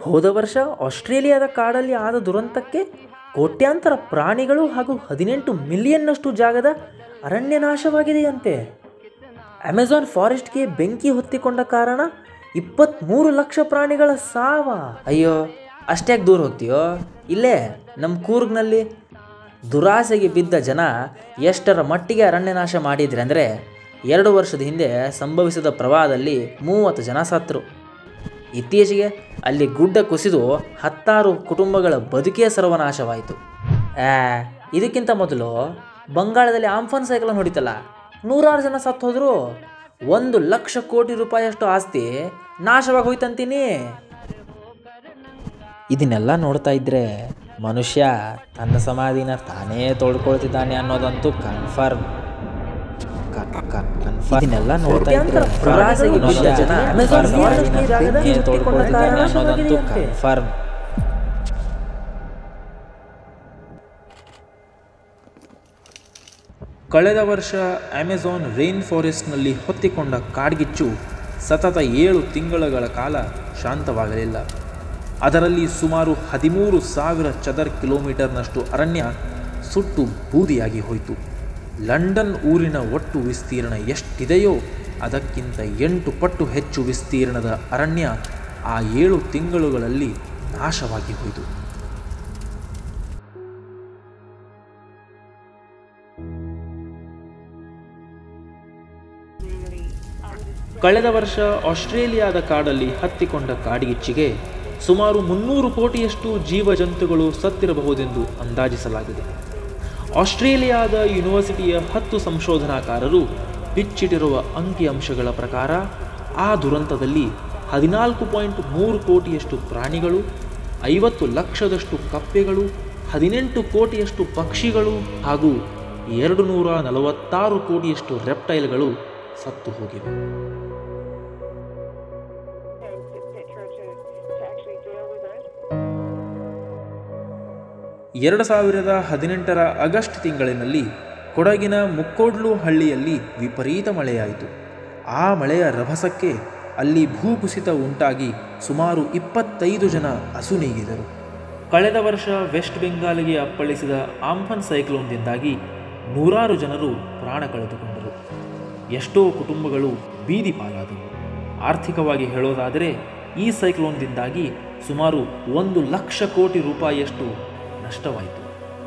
ಹೋದ ವರ್ಷ ಆಸ್ಟ್ರೇಲಿಯಾದ ಕಾಡಲ್ಲಿ ಆದ ದುರಂತಕ್ಕೆ ಕೋಟ್ಯಾಂತರ ಪ್ರಾಣಿಗಳು ಹಾಗೂ ಹದಿನೆಂಟು ಮಿಲಿಯನ್ನಷ್ಟು ಜಾಗದ ಅರಣ್ಯ ನಾಶವಾಗಿದೆಯಂತೆ ಅಮೆಜಾನ್ ಫಾರೆಸ್ಟ್ಗೆ ಬೆಂಕಿ ಹೊತ್ತಿಕೊಂಡ ಕಾರಣ ಇಪ್ಪತ್ತ್ಮೂರು ಲಕ್ಷ ಪ್ರಾಣಿಗಳ ಸಾವ ಅಯ್ಯೋ ಅಷ್ಟ್ಯಾಕೆ ದೂರ ಹೋಗ್ತೀಯೋ ಇಲ್ಲೇ ನಮ್ಮ ಕೂರ್ಗ್ನಲ್ಲಿ ದುರಾಸೆಗೆ ಬಿದ್ದ ಜನ ಎಷ್ಟರ ಮಟ್ಟಿಗೆ ಅರಣ್ಯನಾಶ ಮಾಡಿದ್ರೆ ಅಂದರೆ ಎರಡು ವರ್ಷದ ಹಿಂದೆ ಸಂಭವಿಸಿದ ಪ್ರವಾಹದಲ್ಲಿ ಮೂವತ್ತು ಜನ ಸತ್ತರು ಇತ್ತೀಚೆಗೆ ಅಲ್ಲಿ ಗುಡ್ಡ ಕುಸಿದು ಹತ್ತಾರು ಕುಟುಂಬಗಳ ಬದುಕೇ ಸರ್ವನಾಶವಾಯಿತು ಆ, ಇದಕ್ಕಿಂತ ಮೊದಲು ಬಂಗಾಳದಲ್ಲಿ ಆಂಫಾನ್ ಸೈಕ್ಲೋನ್ ಹೊಡಿತಲ್ಲ ನೂರಾರು ಜನ ಸತ್ತು ಹೋದ್ರು ಒಂದು ಲಕ್ಷ ಕೋಟಿ ರೂಪಾಯಿಯಷ್ಟು ಆಸ್ತಿ ನಾಶವಾಗಿ ಹೋಯ್ತಂತೀನಿ ಇದನ್ನೆಲ್ಲ ನೋಡ್ತಾ ಇದ್ರೆ ಮನುಷ್ಯ ತನ್ನ ಸಮಾಧಿನ ತಾನೇ ತೋಡ್ಕೊಳ್ತಿದ್ದಾನೆ ಅನ್ನೋದಂತೂ ಕನ್ಫರ್ಮ್ ಇದನ್ನೆಲ್ಲ ನೋಡ್ತಾ ಇದ್ರೆ ಪ್ರವಾಸಿಗೆ ಬಿದ್ದ ಜನ ತನ್ನ ಸಮಾಧಿನ ತಾನೇ ತೋಡ್ಕೊಳ್ತಿದ್ದಾನೆ ಅನ್ನೋದಂತೂ ಕನ್ಫರ್ಮ್ ಕಳೆದ ವರ್ಷ ಅಮೆಜಾನ್ ರೈನ್ ಫಾರೆಸ್ಟ್ನಲ್ಲಿ ಹೊತ್ತಿಕೊಂಡ ಕಾಡ್ಗಿಚ್ಚು ಸತತ ಏಳು ತಿಂಗಳುಗಳ ಕಾಲ ಶಾಂತವಾಗಲಿಲ್ಲ ಅದರಲ್ಲಿ ಸುಮಾರು ಹದಿಮೂರು ಸಾವಿರ ಚದರ್ ಕಿಲೋಮೀಟರ್ನಷ್ಟು ಅರಣ್ಯ ಸುಟ್ಟು ಬೂದಿಯಾಗಿ ಹೋಯಿತು ಲಂಡನ್ ಊರಿನ ಒಟ್ಟು ವಿಸ್ತೀರ್ಣ ಎಷ್ಟಿದೆಯೋ ಅದಕ್ಕಿಂತ ಎಂಟು ಪಟ್ಟು ಹೆಚ್ಚು ವಿಸ್ತೀರ್ಣದ ಅರಣ್ಯ ಆ ಏಳು ತಿಂಗಳುಗಳಲ್ಲಿ ನಾಶವಾಗಿ ಹೋಯಿತು ಕಳೆದ ವರ್ಷ ಆಸ್ಟ್ರೇಲಿಯಾದ ಕಾಡಲ್ಲಿ ಹತ್ತಿಕೊಂಡ ಕಾಡ್ಗಿಚ್ಚಿಗೆ ಸುಮಾರು ಮುನ್ನೂರು ಕೋಟಿಯಷ್ಟು ಜೀವಜಂತುಗಳು ಸತ್ತಿರಬಹುದೆಂದು ಅಂದಾಜಿಸಲಾಗಿದೆ ಆಸ್ಟ್ರೇಲಿಯಾದ ಯೂನಿವರ್ಸಿಟಿಯ ಹತ್ತು ಸಂಶೋಧನಾಕಾರರು ಬಿಚ್ಚಿಟ್ಟಿರುವ ಅಂಕಿಅಂಶಗಳ ಪ್ರಕಾರ ಆ ದುರಂತದಲ್ಲಿ ಹದಿನಾಲ್ಕು ಪಾಯಿಂಟ್ ಮೂರು ಕೋಟಿಯಷ್ಟು ಪ್ರಾಣಿಗಳು ಐವತ್ತು ಲಕ್ಷದಷ್ಟು ಕಪ್ಪೆಗಳು ಹದಿನೆಂಟು ಕೋಟಿಯಷ್ಟು ಪಕ್ಷಿಗಳು ಹಾಗೂ ಎರಡು ನೂರ ನಲವತ್ತಾರು ಕೋಟಿಯಷ್ಟು ರೆಪ್ಟೈಲ್ಗಳು ಸತ್ತು ಹೋಗಿವೆ ಎರಡು ಸಾವಿರದ ಹದಿನೆಂಟರ ಆಗಸ್ಟ್ ತಿಂಗಳಿನಲ್ಲಿ ಕೊಡಗಿನ ಮುಕ್ಕೋಡ್ಲು ಹಳ್ಳಿಯಲ್ಲಿ ವಿಪರೀತ ಮಳೆಯಾಯಿತು ಆ ಮಳೆಯ ರಭಸಕ್ಕೆ ಅಲ್ಲಿ ಭೂಕುಸಿತ ಉಂಟಾಗಿ ಸುಮಾರು ಇಪ್ಪತ್ತೈದು ಜನ ಅಸುನೀಗಿದರು ಕಳೆದ ವರ್ಷ ವೆಸ್ಟ್ ಬೆಂಗಾಲ್ಗೆ ಅಪ್ಪಳಿಸಿದ ಆಂಫನ್ ಸೈಕ್ಲೋನ್ದಿಂದಾಗಿ ನೂರಾರು ಜನರು ಪ್ರಾಣ ಕಳೆದುಕೊಂಡರು ಎಷ್ಟೋ ಕುಟುಂಬಗಳು ಬೀದಿ ಪಾಲಾದವು ಆರ್ಥಿಕವಾಗಿ ಹೇಳೋದಾದರೆ ಈ ಸೈಕ್ಲೋನ್ದಿಂದಾಗಿ ಸುಮಾರು ಒಂದು ಲಕ್ಷ ಕೋಟಿ ರೂಪಾಯಿಯಷ್ಟು ನಷ್ಟವಾಯಿತು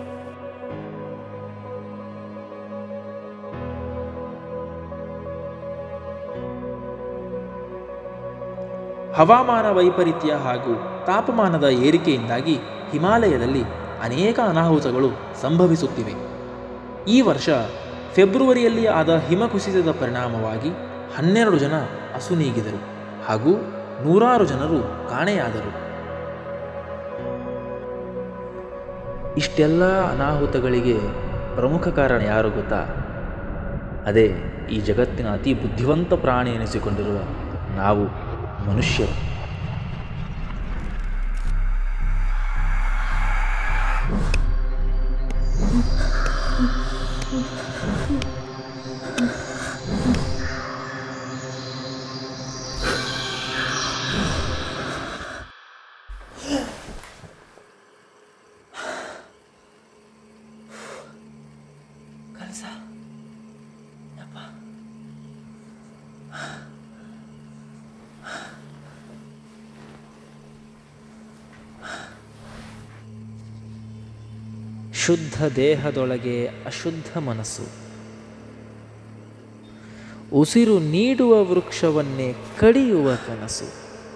ಹವಾಮಾನ ವೈಪರೀತ್ಯ ಹಾಗೂ ತಾಪಮಾನದ ಏರಿಕೆಯಿಂದಾಗಿ ಹಿಮಾಲಯದಲ್ಲಿ ಅನೇಕ ಅನಾಹುತಗಳು ಸಂಭವಿಸುತ್ತಿವೆ ಈ ವರ್ಷ ಫೆಬ್ರವರಿಯಲ್ಲಿ ಆದ ಹಿಮಕುಸಿತದ ಪರಿಣಾಮವಾಗಿ ಹನ್ನೆರಡು ಜನ ಅಸುನೀಗಿದರು ಹಾಗೂ ನೂರಾರು ಜನರು ಕಾಣೆಯಾದರು ಇಷ್ಟೆಲ್ಲ ಅನಾಹುತಗಳಿಗೆ ಪ್ರಮುಖ ಕಾರಣ ಯಾರು ಗೊತ್ತಾ ಅದೇ ಈ ಜಗತ್ತಿನ ಅತಿ ಬುದ್ಧಿವಂತ ಪ್ರಾಣಿ ಎನಿಸಿಕೊಂಡಿರುವ ನಾವು ಮನುಷ್ಯರು ಕನಸ ಯಪ್ಪ ಶುದ್ಧ ದೇಹದೊಳಗೆ ಅಶುದ್ಧ ಮನಸ್ಸು ಉಸಿರು ನೀಡುವ ವೃಕ್ಷವನ್ನೇ ಕಡಿಯುವ ಕನಸು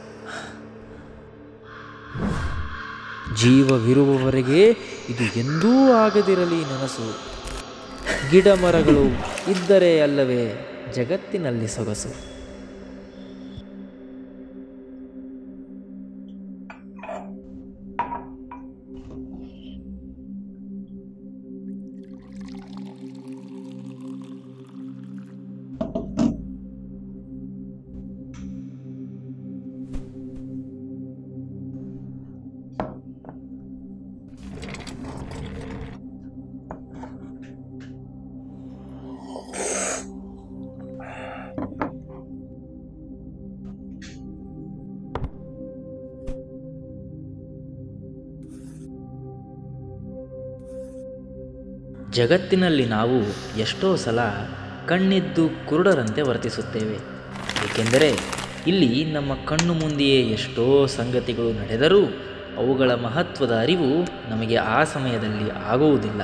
ಜೀವವಿರುವವರೆಗೆ ಇದು ಎಂದೂ ಆಗದಿರಲಿ ನನಸು ಗಿಡ ಮರಗಳು ಇದ್ದರೆ ಅಲ್ಲವೇ ಜಗತ್ತಿನಲ್ಲಿ ಸೊಗಸು ಜಗತ್ತಿನಲ್ಲಿ ನಾವು ಎಷ್ಟೋ ಸಲ ಕಣ್ಣಿದ್ದು ಕುರುಡರಂತೆ ವರ್ತಿಸುತ್ತೇವೆ ಏಕೆಂದರೆ ಇಲ್ಲಿ ನಮ್ಮ ಕಣ್ಣು ಮುಂದೆಯೇ ಎಷ್ಟೋ ಸಂಗತಿಗಳು ನಡೆದರೂ ಅವುಗಳ ಮಹತ್ವದ ಅರಿವು ನಮಗೆ ಆ ಸಮಯದಲ್ಲಿ ಆಗುವುದಿಲ್ಲ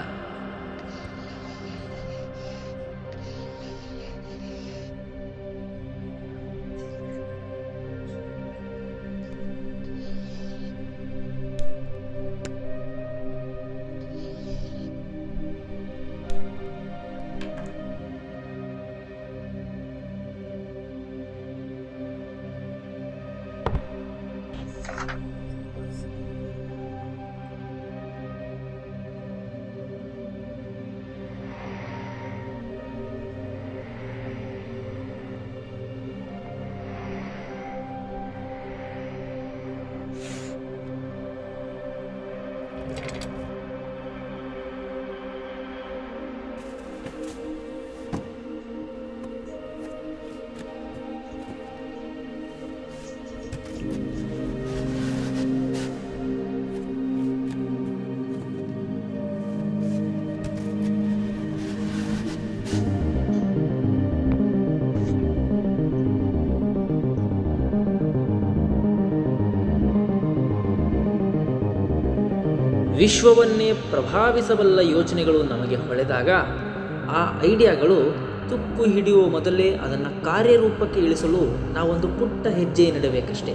ವಿಶ್ವವನ್ನೇ ಪ್ರಭಾವಿಸಬಲ್ಲ ಯೋಚನೆಗಳು ನಮಗೆ ಹೊಳೆದಾಗ ಆ ಐಡಿಯಾಗಳು ತುಕ್ಕು ಹಿಡಿಯುವ ಮೊದಲೇ ಅದನ್ನು ಕಾರ್ಯರೂಪಕ್ಕೆ ಇಳಿಸಲು ನಾವೊಂದು ಪುಟ್ಟ ಹೆಜ್ಜೆ ನೆಡಬೇಕಷ್ಟೇ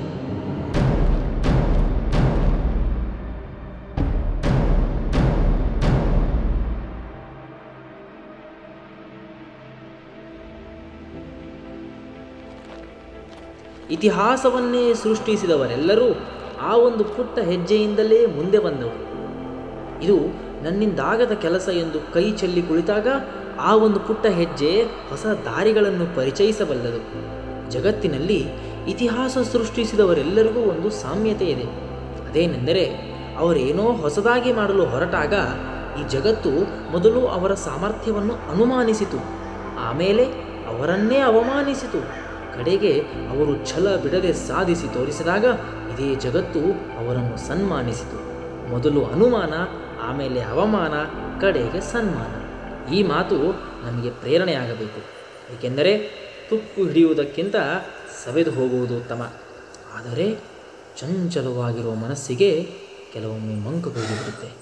ಇತಿಹಾಸವನ್ನೇ ಸೃಷ್ಟಿಸಿದವರೆಲ್ಲರೂ ಆ ಒಂದು ಪುಟ್ಟ ಹೆಜ್ಜೆಯಿಂದಲೇ ಮುಂದೆ ಬಂದವರು ಇದು ನನ್ನಿಂದಾಗದ ಕೆಲಸ ಎಂದು ಕೈ ಚೆಲ್ಲಿ ಕುಳಿತಾಗ ಆ ಒಂದು ಪುಟ್ಟ ಹೆಜ್ಜೆ ಹೊಸ ದಾರಿಗಳನ್ನು ಪರಿಚಯಿಸಬಲ್ಲದು ಜಗತ್ತಿನಲ್ಲಿ ಇತಿಹಾಸ ಸೃಷ್ಟಿಸಿದವರೆಲ್ಲರಿಗೂ ಒಂದು ಸಾಮ್ಯತೆ ಇದೆ ಅದೇನೆಂದರೆ ಅವರೇನೋ ಹೊಸದಾಗಿ ಮಾಡಲು ಹೊರಟಾಗ ಈ ಜಗತ್ತು ಮೊದಲು ಅವರ ಸಾಮರ್ಥ್ಯವನ್ನು ಅನುಮಾನಿಸಿತು ಆಮೇಲೆ ಅವರನ್ನೇ ಅವಮಾನಿಸಿತು ಕಡೆಗೆ ಅವರು ಛಲ ಬಿಡದೆ ಸಾಧಿಸಿ ತೋರಿಸಿದಾಗ ಇದೇ ಜಗತ್ತು ಅವರನ್ನು ಸನ್ಮಾನಿಸಿತು ಮೊದಲು ಅನುಮಾನ ಆಮೇಲೆ ಅವಮಾನ ಕಡೆಗೆ ಸನ್ಮಾನ ಈ ಮಾತು ನಮಗೆ ಪ್ರೇರಣೆಯಾಗಬೇಕು ಏಕೆಂದರೆ ತುಕ್ಕು ಹಿಡಿಯುವುದಕ್ಕಿಂತ ಸವೆದು ಹೋಗುವುದು ಉತ್ತಮ ಆದರೆ ಚಂಚಲವಾಗಿರುವ ಮನಸ್ಸಿಗೆ ಕೆಲವೊಮ್ಮೆ ಮಂಕು ಬಿಡುತ್ತೆ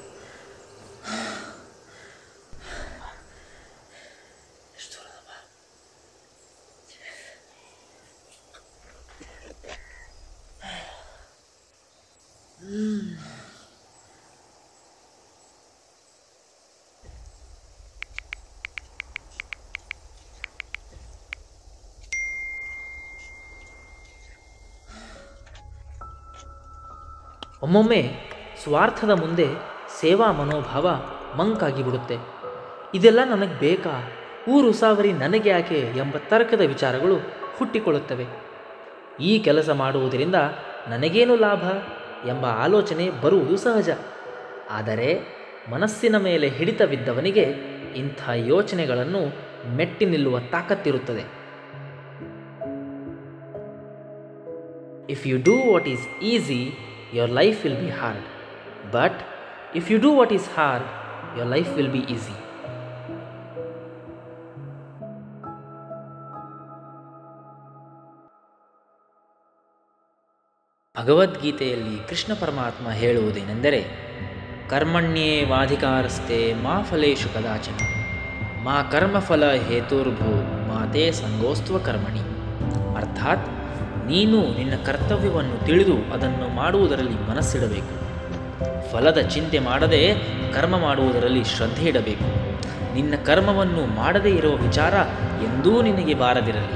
ಒಮ್ಮೊಮ್ಮೆ ಸ್ವಾರ್ಥದ ಮುಂದೆ ಸೇವಾ ಮನೋಭಾವ ಮಂಕಾಗಿ ಬಿಡುತ್ತೆ ಇದೆಲ್ಲ ನನಗೆ ಬೇಕಾ ಊರು ಸಾವರಿ ನನಗೆ ಯಾಕೆ ಎಂಬ ತರ್ಕದ ವಿಚಾರಗಳು ಹುಟ್ಟಿಕೊಳ್ಳುತ್ತವೆ ಈ ಕೆಲಸ ಮಾಡುವುದರಿಂದ ನನಗೇನು ಲಾಭ ಎಂಬ ಆಲೋಚನೆ ಬರುವುದು ಸಹಜ ಆದರೆ ಮನಸ್ಸಿನ ಮೇಲೆ ಹಿಡಿತವಿದ್ದವನಿಗೆ ಇಂಥ ಯೋಚನೆಗಳನ್ನು ಮೆಟ್ಟಿ ನಿಲ್ಲುವ ತಾಕತ್ತಿರುತ್ತದೆ If you do what is easy, your life will be hard. But if you do what is hard, your life will be easy. ಭಗವದ್ಗೀತೆಯಲ್ಲಿ ಕೃಷ್ಣ ಪರಮಾತ್ಮ ಹೇಳುವುದೇನೆಂದರೆ ಕರ್ಮಣ್ಯೇ ವಾಧಿಕಾರಸ್ತೆ ಮಾ ಫಲೇಶು ಕದಾಚನ ಮಾ ಕರ್ಮಫಲ ಹೇತುರ್ಭೂ ಮಾತೇ ಸಂಗೋಸ್ತ್ವ ಕರ್ಮಣಿ ಅರ್ಥಾತ್ ನೀನು ನಿನ್ನ ಕರ್ತವ್ಯವನ್ನು ತಿಳಿದು ಅದನ್ನು ಮಾಡುವುದರಲ್ಲಿ ಮನಸ್ಸಿಡಬೇಕು ಫಲದ ಚಿಂತೆ ಮಾಡದೆ ಕರ್ಮ ಮಾಡುವುದರಲ್ಲಿ ಶ್ರದ್ಧೆ ಇಡಬೇಕು ನಿನ್ನ ಕರ್ಮವನ್ನು ಮಾಡದೇ ಇರುವ ವಿಚಾರ ಎಂದೂ ನಿನಗೆ ಬಾರದಿರಲಿ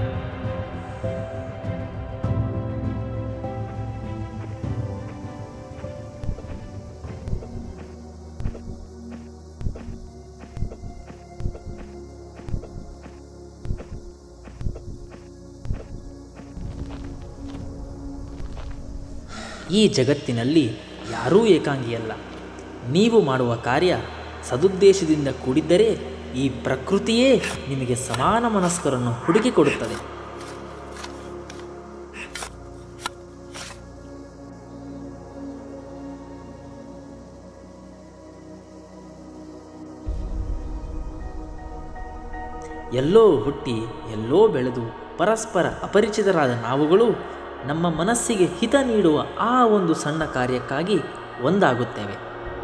ಈ ಜಗತ್ತಿನಲ್ಲಿ ಯಾರೂ ಏಕಾಂಗಿಯಲ್ಲ ನೀವು ಮಾಡುವ ಕಾರ್ಯ ಸದುದ್ದೇಶದಿಂದ ಕೂಡಿದ್ದರೆ ಈ ಪ್ರಕೃತಿಯೇ ನಿಮಗೆ ಸಮಾನ ಮನಸ್ಕರನ್ನು ಹುಡುಕಿಕೊಡುತ್ತದೆ ಎಲ್ಲೋ ಹುಟ್ಟಿ ಎಲ್ಲೋ ಬೆಳೆದು ಪರಸ್ಪರ ಅಪರಿಚಿತರಾದ ನಾವುಗಳು ನಮ್ಮ ಮನಸ್ಸಿಗೆ ಹಿತ ನೀಡುವ ಆ ಒಂದು ಸಣ್ಣ ಕಾರ್ಯಕ್ಕಾಗಿ ಒಂದಾಗುತ್ತೇವೆ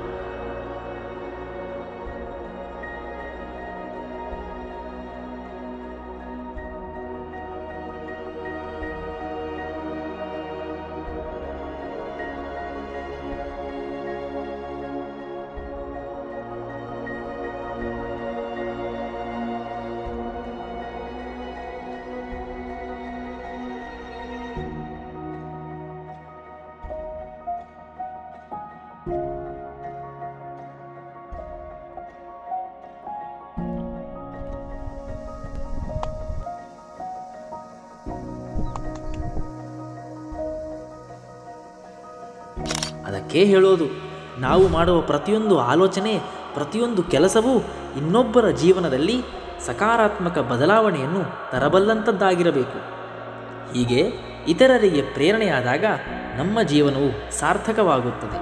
ಅದಕ್ಕೆ ಹೇಳೋದು ನಾವು ಮಾಡುವ ಪ್ರತಿಯೊಂದು ಆಲೋಚನೆ ಪ್ರತಿಯೊಂದು ಕೆಲಸವೂ ಇನ್ನೊಬ್ಬರ ಜೀವನದಲ್ಲಿ ಸಕಾರಾತ್ಮಕ ಬದಲಾವಣೆಯನ್ನು ತರಬಲ್ಲಂಥದ್ದಾಗಿರಬೇಕು ಹೀಗೆ ಇತರರಿಗೆ ಪ್ರೇರಣೆಯಾದಾಗ ನಮ್ಮ ಜೀವನವು ಸಾರ್ಥಕವಾಗುತ್ತದೆ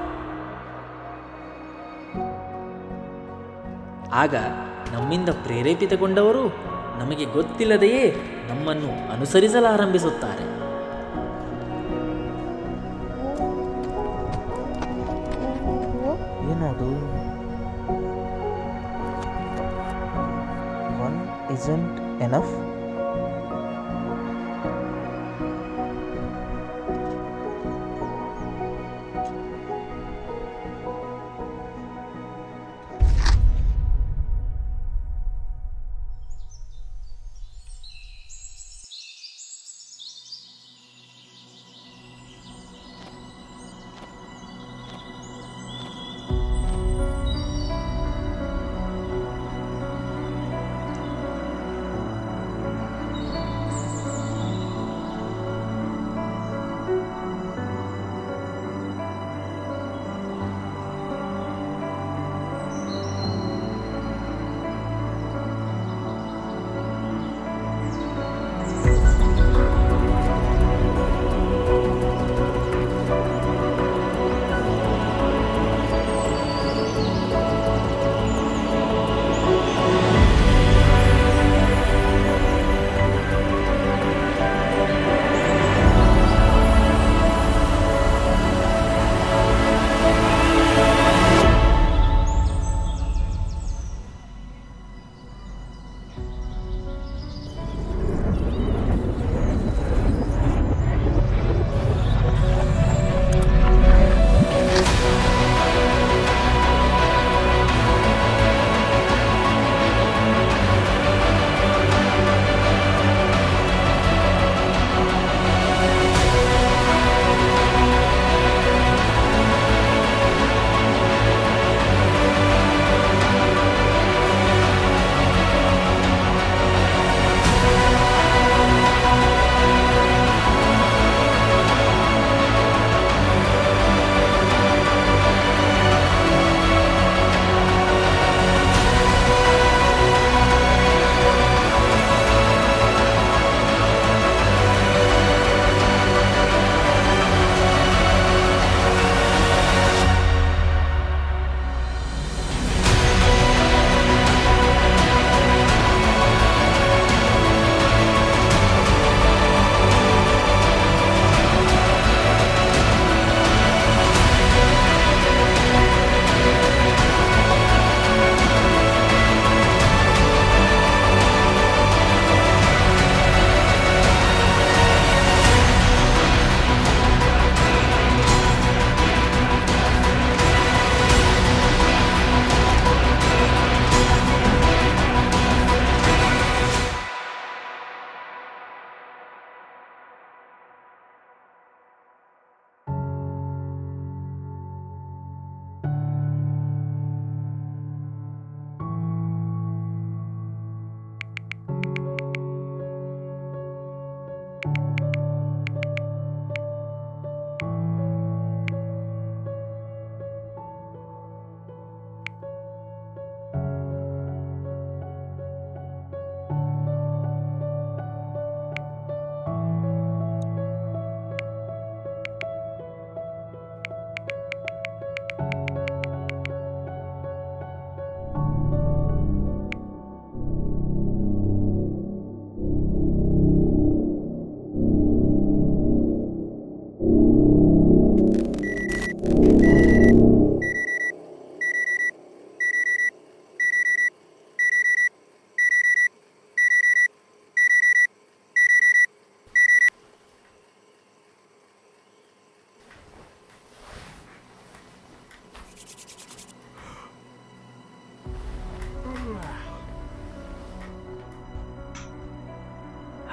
ಆಗ ನಮ್ಮಿಂದ ಪ್ರೇರೇಪಿತಗೊಂಡವರು ನಮಗೆ ಗೊತ್ತಿಲ್ಲದೆಯೇ ನಮ್ಮನ್ನು ಅನುಸರಿಸಲಾರಂಭಿಸುತ್ತಾರೆ ಏನದು ಒನ್ ಇಸಂಟ್ ಎನಫ್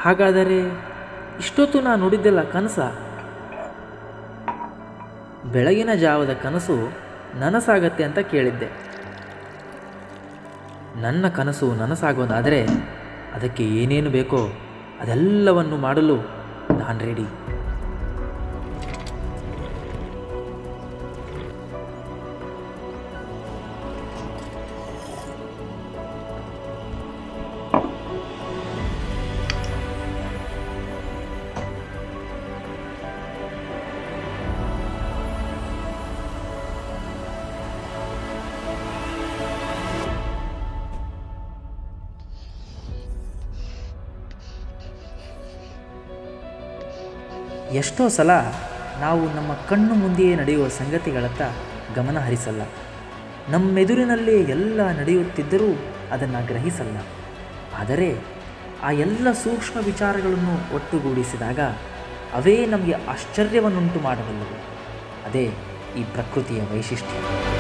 ಹಾಗಾದರೆ ಇಷ್ಟೊತ್ತು ನಾನು ನುಡಿದ್ದೆಲ್ಲ ಕನಸ ಬೆಳಗಿನ ಜಾವದ ಕನಸು ನನಸಾಗತ್ತೆ ಅಂತ ಕೇಳಿದ್ದೆ ನನ್ನ ಕನಸು ನನಸಾಗೋದಾದರೆ ಅದಕ್ಕೆ ಏನೇನು ಬೇಕೋ ಅದೆಲ್ಲವನ್ನು ಮಾಡಲು ನಾನು ರೆಡಿ ಎಷ್ಟೋ ಸಲ ನಾವು ನಮ್ಮ ಕಣ್ಣು ಮುಂದೆಯೇ ನಡೆಯುವ ಸಂಗತಿಗಳತ್ತ ಗಮನ ಹರಿಸಲ್ಲ ನಮ್ಮೆದುರಿನಲ್ಲೇ ಎಲ್ಲ ನಡೆಯುತ್ತಿದ್ದರೂ ಅದನ್ನು ಗ್ರಹಿಸಲ್ಲ ಆದರೆ ಆ ಎಲ್ಲ ಸೂಕ್ಷ್ಮ ವಿಚಾರಗಳನ್ನು ಒಟ್ಟುಗೂಡಿಸಿದಾಗ ಅವೇ ನಮಗೆ ಆಶ್ಚರ್ಯವನ್ನುಂಟು ಮಾಡಬಲ್ಲವು ಅದೇ ಈ ಪ್ರಕೃತಿಯ ವೈಶಿಷ್ಟ್ಯ